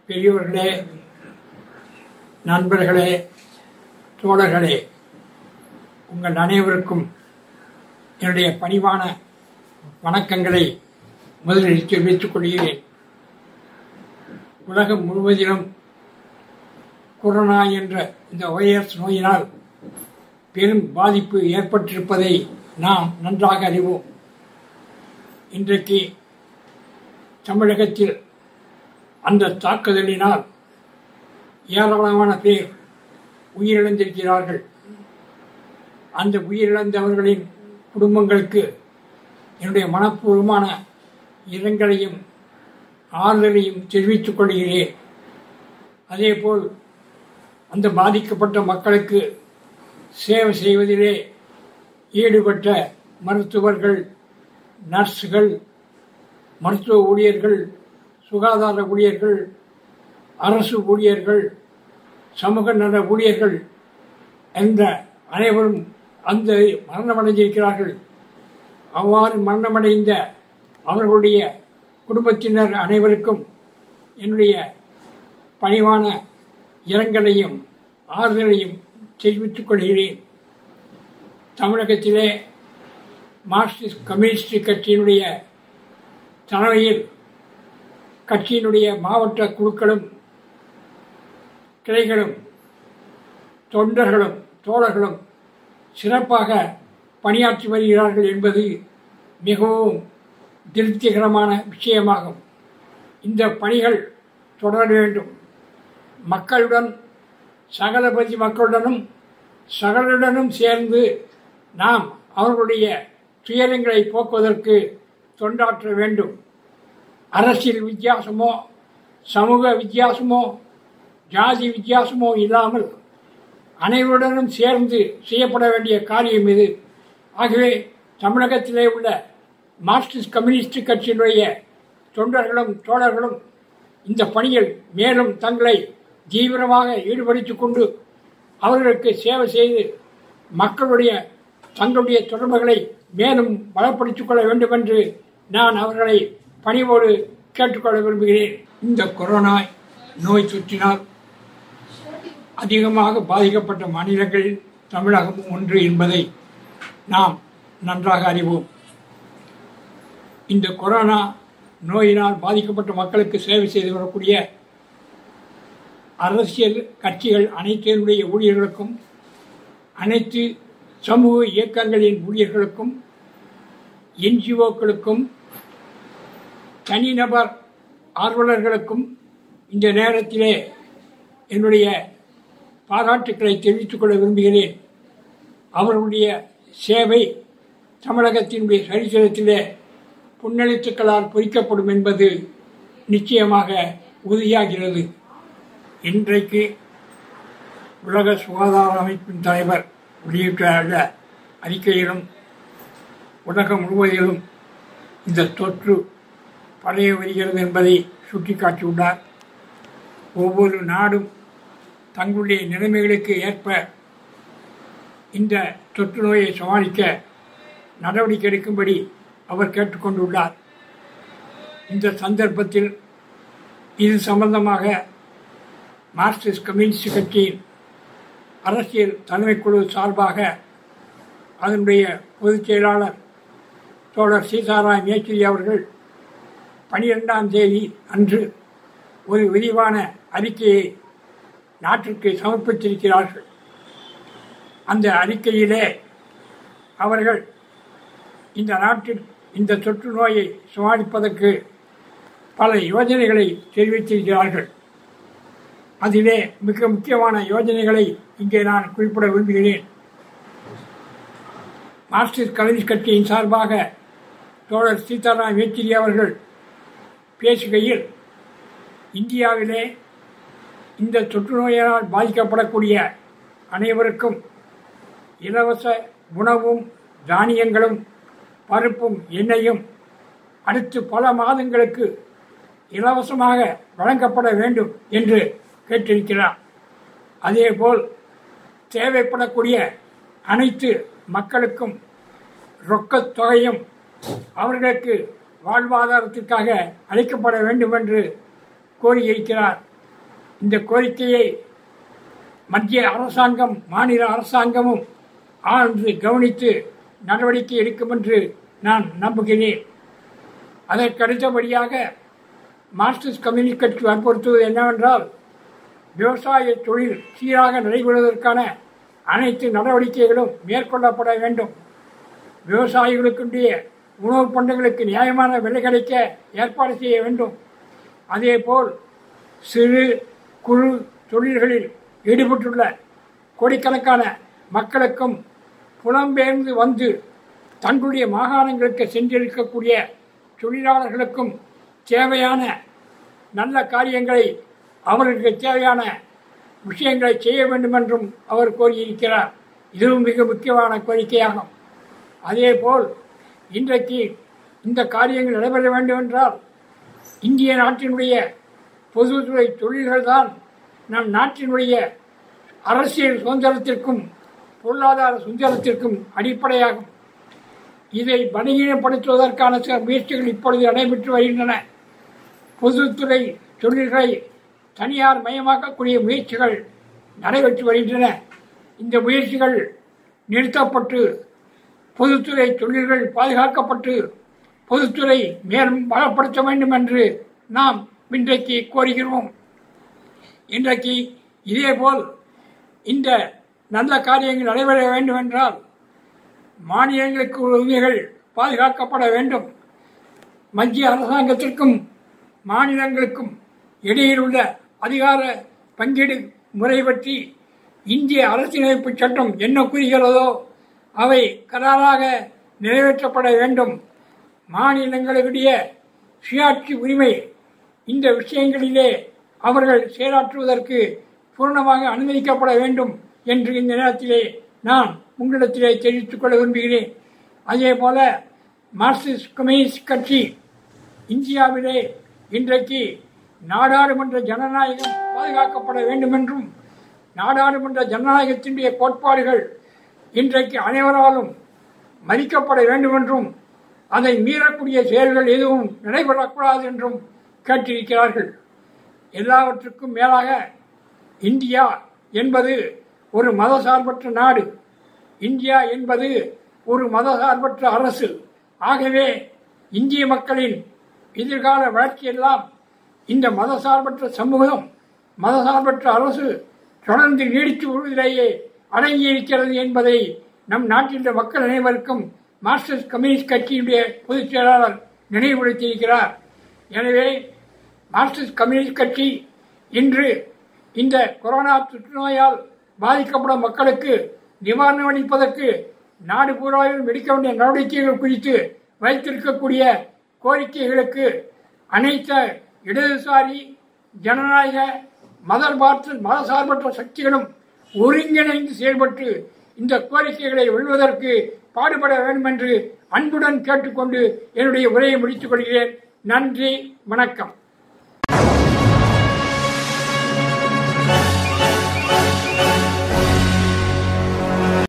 பெரியோர்களே நண்பர்களே தோழர்களே உங்கள் அனைவருக்கும் என்னுடைய பணிவான வணக்கங்களை முதலில் தெரிவித்துக் கொள்கிறேன் உலகம் முழுவதிலும் கொரோனா என்ற இந்த வைரஸ் நோயினால் பெரும் பாதிப்பு ஏற்பட்டிருப்பதை நாம் நன்றாக அறிவோம் இன்றைக்கு தமிழகத்தில் அந்த தாக்குதலினால் ஏராளமான பேர் உயிரிழந்திருக்கிறார்கள் அந்த உயிரிழந்தவர்களின் குடும்பங்களுக்கு என்னுடைய மனப்பூர்வமான இரங்கலையும் ஆறுதலையும் தெரிவித்துக் கொள்கிறேன் அதேபோல் அந்த பாதிக்கப்பட்ட மக்களுக்கு சேவை செய்வதிலே ஈடுபட்ட மருத்துவர்கள் நர்ஸுகள் மருத்துவ ஊழியர்கள் சுகாதார ஊழியர்கள் அரசு ஊழியர்கள் சமூக நல ஊழியர்கள் என்ற அனைவரும் அந்த மரணமடைந்திருக்கிறார்கள் அவ்வாறு மரணமடைந்த அவர்களுடைய குடும்பத்தினர் அனைவருக்கும் என்னுடைய பணிவான இரங்கலையும் ஆறுதலையும் தெரிவித்துக் கொள்கிறேன் தமிழகத்திலே மார்க்சிஸ்ட் கம்யூனிஸ்ட் கட்சியினுடைய தலைமையில் கட்சியினுடைய மாவட்ட குழுக்களும் கிளைகளும் தொண்டர்களும் தோழர்களும் சிறப்பாக பணியாற்றி வருகிறார்கள் என்பது மிகவும் திருப்திகரமான விஷயமாகும் இந்த பணிகள் தொடர வேண்டும் மக்களுடன் சகலபதி மக்களுடனும் சகலுடனும் சேர்ந்து நாம் அவர்களுடைய துயரங்களை போக்குவதற்கு தொண்டாற்ற வேண்டும் அரசியல் வித்தியாசமோ சமூக வித்தியாசமோ ஜாதி வித்தியாசமோ இல்லாமல் அனைவருடனும் சேர்ந்து செய்யப்பட வேண்டிய காரியம் இது ஆகவே தமிழகத்திலே உள்ள மார்க்சிஸ்ட் கம்யூனிஸ்ட் கட்சியினுடைய தொண்டர்களும் தோழர்களும் இந்த பணியில் மேலும் தங்களை தீவிரமாக ஈடுபடுத்திக் கொண்டு அவர்களுக்கு சேவை செய்து மக்களுடைய தங்களுடைய தொடர்புகளை மேலும் பலப்படுத்திக் கொள்ள வேண்டும் என்று நான் அவர்களை பணிவோடு கேட்டுக்கொள்ள விரும்புகிறேன் இந்த கொரோனா நோய் தொற்றினால் அதிகமாக பாதிக்கப்பட்ட மாநிலங்களில் தமிழகமும் ஒன்று என்பதை நாம் நன்றாக அறிவோம் இந்த கொரோனா நோயினால் பாதிக்கப்பட்ட மக்களுக்கு சேவை செய்து வரக்கூடிய அரசியல் கட்சிகள் அனைத்தினுடைய ஊழியர்களுக்கும் அனைத்து சமூக இயக்கங்களின் ஊழியர்களுக்கும் என்ஜிஓக்களுக்கும் தனிநபர் ஆர்வலர்களுக்கும் இந்த நேரத்திலே என்னுடைய பாராட்டுக்களை தெரிவித்துக் கொள்ள விரும்புகிறேன் அவர்களுடைய சேவை தமிழகத்தினுடைய சரித்திரத்திலே புன்னெழுத்துக்களால் பொறிக்கப்படும் என்பது நிச்சயமாக உறுதியாகிறது இன்றைக்கு உலக சுகாதார அமைப்பின் தலைவர் வெளியிட்டுள்ள அறிக்கையிலும் உலகம் முழுவதிலும் இந்த தொற்று பழைய வருகிறது என்பதை சுட்டிக்காட்டியுள்ளார் ஒவ்வொரு நாடும் தங்களுடைய நிலைமைகளுக்கு ஏற்ப இந்த தொற்று நோயை சமாளிக்க நடவடிக்கை எடுக்கும்படி அவர் கேட்டுக்கொண்டுள்ளார் இந்த சந்தர்ப்பத்தில் இது சம்பந்தமாக மார்க்சிஸ்ட் கம்யூனிஸ்ட் கட்சியின் அரசியல் தலைமைக்குழு சார்பாக அதனுடைய பொதுச் செயலாளர் தோழர் சீதாராம் யேச்சூரி அவர்கள் பனிரெண்டாம் தேதி அன்று ஒரு விரிவான அறிக்கையை நாட்டிற்கு சமர்ப்பித்திருக்கிறார்கள் அந்த அறிக்கையிலே அவர்கள் இந்த நாட்டில் இந்த தொற்று நோயை சமாளிப்பதற்கு பல யோஜனைகளை தெரிவித்திருக்கிறார்கள் அதிலே மிக முக்கியமான யோஜனைகளை இங்கே நான் குறிப்பிட விரும்புகிறேன் மார்க்சிஸ்ட் கம்யூனிஸ்ட் கட்சியின் சார்பாக தோழர் சீதாராம் யெச்சூரி அவர்கள் பேசுகையில் இந்தியாவிலே இந்த தொற்று நோயினால் பாதிக்கப்படக்கூடிய அனைவருக்கும் இலவச உணவும் தானியங்களும் பருப்பும் எண்ணெயும் அடுத்து பல மாதங்களுக்கு இலவசமாக வழங்கப்பட வேண்டும் என்று கேட்டிருக்கிறார் அதேபோல் தேவைப்படக்கூடிய அனைத்து மக்களுக்கும் ரொக்கத் தொகையும் அவர்களுக்கு வாழ்வாதாரத்திற்காக அளிக்கப்பட வேண்டும் என்று கோரியிருக்கிறார் இந்த கோரிக்கையை மத்திய அரசாங்கம் மாநில அரசாங்கமும் ஆழ்ந்து கவனித்து நடவடிக்கை எடுக்கும் என்று நான் நம்புகிறேன் அதற்கு அடுத்தபடியாக மார்க்சிஸ்ட் கம்யூனிஸ்ட் கட்சி வற்புறுத்துவது என்னவென்றால் விவசாய தொழில் சீராக நடைபெறுவதற்கான அனைத்து நடவடிக்கைகளும் மேற்கொள்ளப்பட வேண்டும் விவசாயிகளுக்குடைய உணவுப் பண்டங்களுக்கு நியாயமான விலை கிடைக்க ஏற்பாடு செய்ய வேண்டும் அதேபோல் சிறு குறு தொழில்களில் ஈடுபட்டுள்ள கோடிக்கணக்கான மக்களுக்கும் புலம்பெயர்ந்து வந்து தங்களுடைய மாகாணங்களுக்கு சென்றிருக்கக்கூடிய தொழிலாளர்களுக்கும் தேவையான நல்ல காரியங்களை அவர்களுக்கு தேவையான விஷயங்களை செய்ய வேண்டும் என்றும் அவர் கோரியிருக்கிறார் இதுவும் மிக முக்கியமான கோரிக்கையாகும் அதேபோல் இன்றைக்கு இந்த காரியங்கள் நடைபெற வேண்டும் என்றால் இந்திய நாட்டினுடைய பொதுத்துறை தொழில்கள்தான் நம் நாட்டினுடைய அரசியல் சுதந்திரத்திற்கும் பொருளாதார சுதந்திரத்திற்கும் அடிப்படையாகும் இதை வணிகப்படுத்துவதற்கான சில முயற்சிகள் இப்பொழுது நடைபெற்று வருகின்றன பொதுத்துறை தொழில்களை தனியார் மயமாக்கக்கூடிய முயற்சிகள் நடைபெற்று வருகின்றன இந்த முயற்சிகள் நிறுத்தப்பட்டு பொதுத்துறை தொழில்கள் பாதுகாக்கப்பட்டு பொதுத்துறை மேலும் பலப்படுத்த வேண்டும் என்று நாம் இன்றைக்கு கோருகிறோம் இன்றைக்கு இதேபோல் இந்த நல்ல காரியங்கள் நடைபெற வேண்டும் என்றால் மாநிலங்களுக்கு உரிமைகள் பாதுகாக்கப்பட வேண்டும் மத்திய அரசாங்கத்திற்கும் மாநிலங்களுக்கும் இடையில் உள்ள அதிகார பங்கீடு முறை பற்றி இந்திய அரசியலமைப்பு சட்டம் என்ன கூறுகிறதோ அவை கராராக நிறைவேற்றப்பட வேண்டும் மாநிலங்களுடைய சுயாட்சி உரிமை இந்த விஷயங்களிலே அவர்கள் செயலாற்றுவதற்கு பூர்ணமாக அனுமதிக்கப்பட வேண்டும் என்று இந்த நேரத்திலே நான் உங்களிடத்திலே தெரிவித்துக் கொள்ள விரும்புகிறேன் அதே போல மார்க்சிஸ்ட் கம்யூனிஸ்ட் கட்சி இந்தியாவிலே இன்றைக்கு நாடாளுமன்ற ஜனநாயகம் பாதுகாக்கப்பட வேண்டும் என்றும் நாடாளுமன்ற ஜனநாயகத்தினுடைய கோட்பாடுகள் இன்றைக்கு அனைவராலும் மதிக்கப்பட வேண்டும் என்றும் அதை மீறக்கூடிய செயல்கள் எதுவும் நடைபெறக்கூடாது என்றும் கேட்டிருக்கிறார்கள் எல்லாவற்றுக்கும் மேலாக இந்தியா என்பது ஒரு மதசார்பற்ற நாடு இந்தியா என்பது ஒரு மதசார்பற்ற அரசு ஆகவே இந்திய மக்களின் எதிர்கால வளர்ச்சியெல்லாம் இந்த மதசார்பற்ற சமூகம் மதசார்பற்ற அரசு தொடர்ந்து நீடித்து வருவதிலேயே அடங்கியிருக்கிறது என்பதை நம் நாட்டின் மக்கள் அனைவருக்கும் மார்க்சிஸ்ட் கம்யூனிஸ்ட் கட்சியினுடைய பொதுச் செயலாளர் நினைவுபடுத்தியிருக்கிறார் எனவே மார்க்சிஸ்ட் கம்யூனிஸ்ட் கட்சி இன்று இந்த கொரோனா தொற்றுநோயால் பாதிக்கப்படும் மக்களுக்கு நிவாரணம் அளிப்பதற்கு நாடு பூராவிலும் எடுக்க வேண்டிய நடவடிக்கைகள் குறித்து வைத்திருக்கக்கூடிய கோரிக்கைகளுக்கு அனைத்து இடதுசாரி ஜனநாயக மதர்பார்த்து மதசார்பற்ற சக்திகளும் ஒருங்கிணைந்து செயல்பட்டு இந்த கோரிக்கைகளை வெல்வதற்கு பாடுபட வேண்டும் என்று அன்புடன் கேட்டுக்கொண்டு என்னுடைய உரையை முடித்துக் கொள்கிறேன் நன்றி வணக்கம்